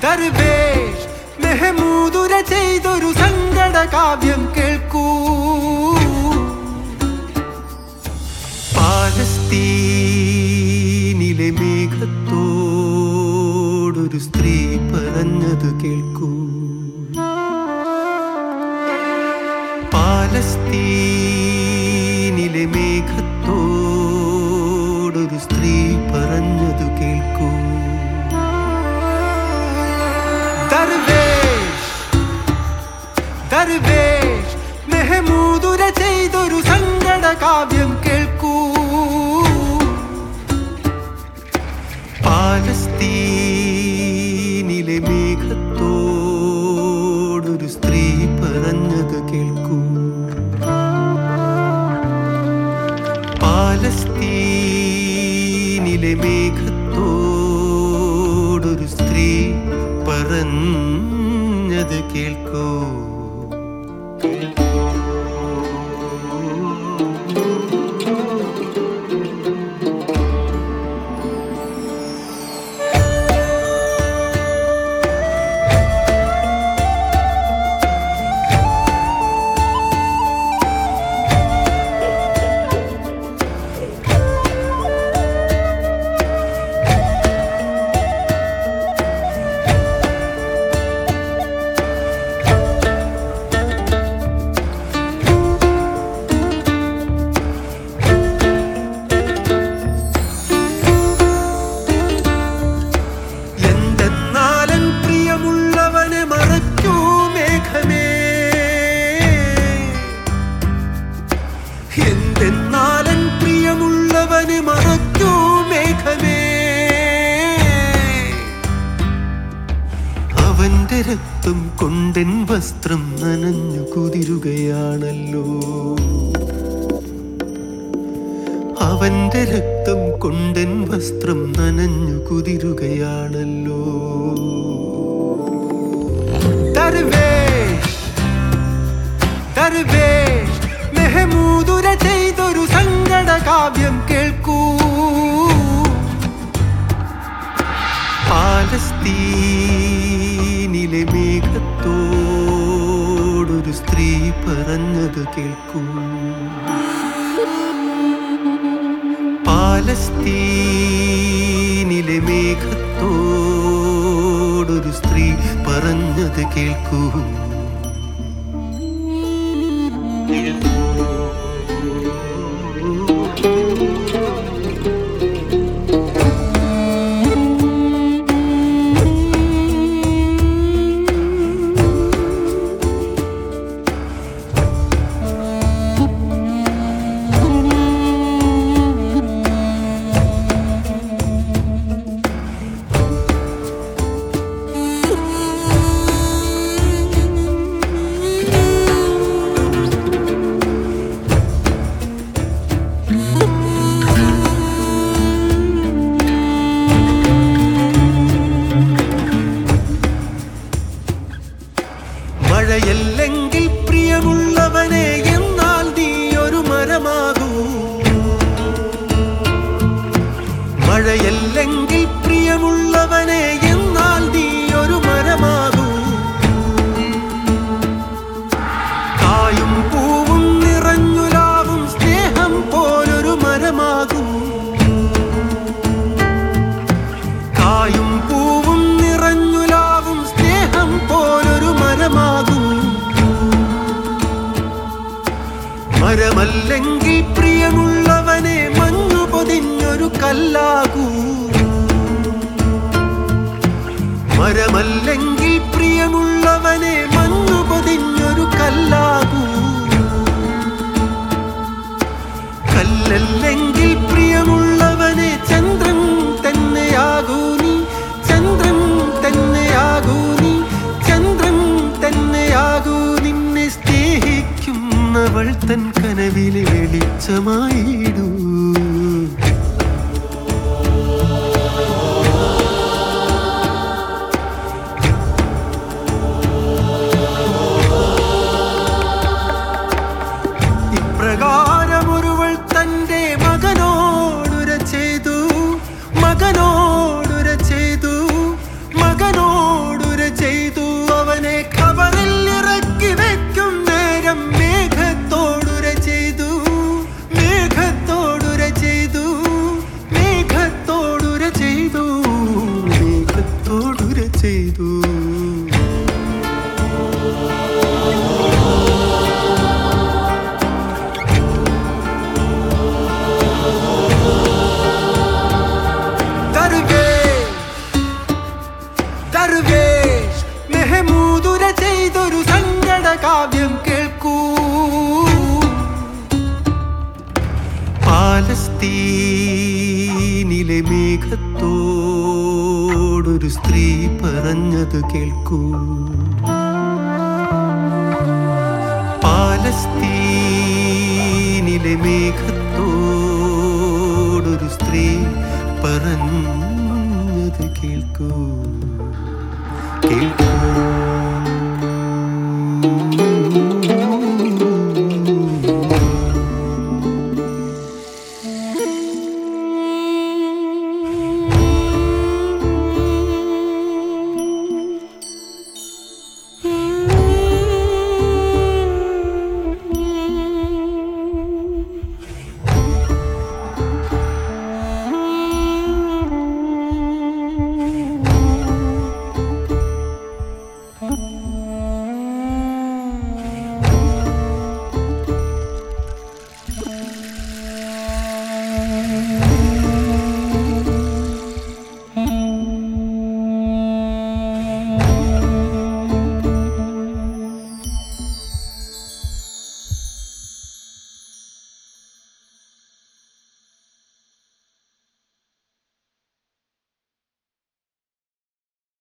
ദർവേഷ് മെഹമൂദുര ചെയ്തൊരു സങ്കട കാവ്യം കേൾക്കൂ പാലസ്തീനിലെ മേഘത്തോടൊരു സ്ത്രീ പറഞ്ഞത് കേൾക്കൂ പാലസ്തീനിലെ മേഘത്തോടൊരു സ്ത്രീ പറഞ്ഞതു കേൾക്കൂ ദർവേഷ് ദർവേഷ് മെഹമൂദുര ചെയ്തൊരു സങ്കട കാവ്യം കേൾക്കൂ പാലസ്തീനിലെ മേഘത്തോടൊരു സ്ത്രീ പറഞ്ഞത് കേൾക്കൂ പാലസ്തീനിലെ മേഘത്തോടൊരു സ്ത്രീ പറഞ്ഞത് കേൾക്കൂ എന്തെന്നാലൻ പ്രിയമുള്ളവനെ മറയ്ക്കൂ മേഘമേ എന്തെന്നാലൻ പ്രിയമുള്ളവനെ മറയ്ക്കൂ മേഘമേ അവന്റെ രക്തം കൊണ്ടെൻ വസ്ത്രം നനഞ്ഞു കുതിരുകയാണല്ലോ അവന്റെ രക്തം കൊണ്ടെൻ വസ്ത്രം നനഞ്ഞു കുതിരുകയാണല്ലോ ദർവേഷ് ദർവേഷ് മെഹമൂദുര ചെയ്തൊരു സങ്കട കാവ്യം കേൾക്കൂ പാലസ്തീനിലെ മേഘത്തോടൊരു സ്ത്രീ പറഞ്ഞത് കേൾക്കൂ പാലസ്തീനിലെ മേഘത്തോടൊരു സ്ത്രീ പറഞ്ഞത് കേൾക്കൂ മഴയല്ലെങ്കിൽ പ്രിയമുള്ളവനെ എന്നാൽ നീ ഒരു മരമാകൂ മഴയല്ലെങ്കിൽ പ്രിയമുള്ളവനെ എന്നാൽ നീ ഒരു മരമാകൂ കായും പൂവും നിറഞ്ഞുലാവും സ്നേഹം പോലൊരു മരമാകൂ കായും പൂവും നിറഞ്ഞുലാവും സ്നേഹം പോലൊരു മരമാകൂ മരമല്ലെങ്കിൽ പ്രിയമുള്ളവനെ മഞ്ഞു പൊതിഞ്ഞൊരു കല്ലാകൂ മരമല്ലെങ്കിൽ പ്രിയമുള്ളവനെ മഞ്ഞു പൊതിഞ്ഞൊരു കല്ലാകൂ കല്ലല്ലെങ്കിൽ പ്രിയമുള്ളവനെ ചന്ദ്രൻ തന്നെയാകൂ നീ ചന്ദ്രൻ തന്നെയാകൂ നീ ചന്ദ്രൻ തന്നെയാകൂ നിന്നെ സ്നേഹിക്കുന്നവൾ തൻ കനവിലെ വെളിച്ചമായിടൂ ഇപ്രകാരമൊരുവൾ തന്റെ മകനോടുര ചെയ്തു ചെയ്തു ദർവേഷ് ദർവേഷ് മെഹമൂദുര ചെയ്തൊരു സങ്കട കാവ്യം കേൾക്കൂ പാലസ്തീനിലെ മേഘത്തോടൊരു സ്ത്രീ പറഞ്ഞത് കേൾക്കൂ പാലസ്തീനിലെ മേഘത്തോടൊരു സ്ത്രീ പറഞ്ഞത് കേൾക്കൂ കേൾക്കൂ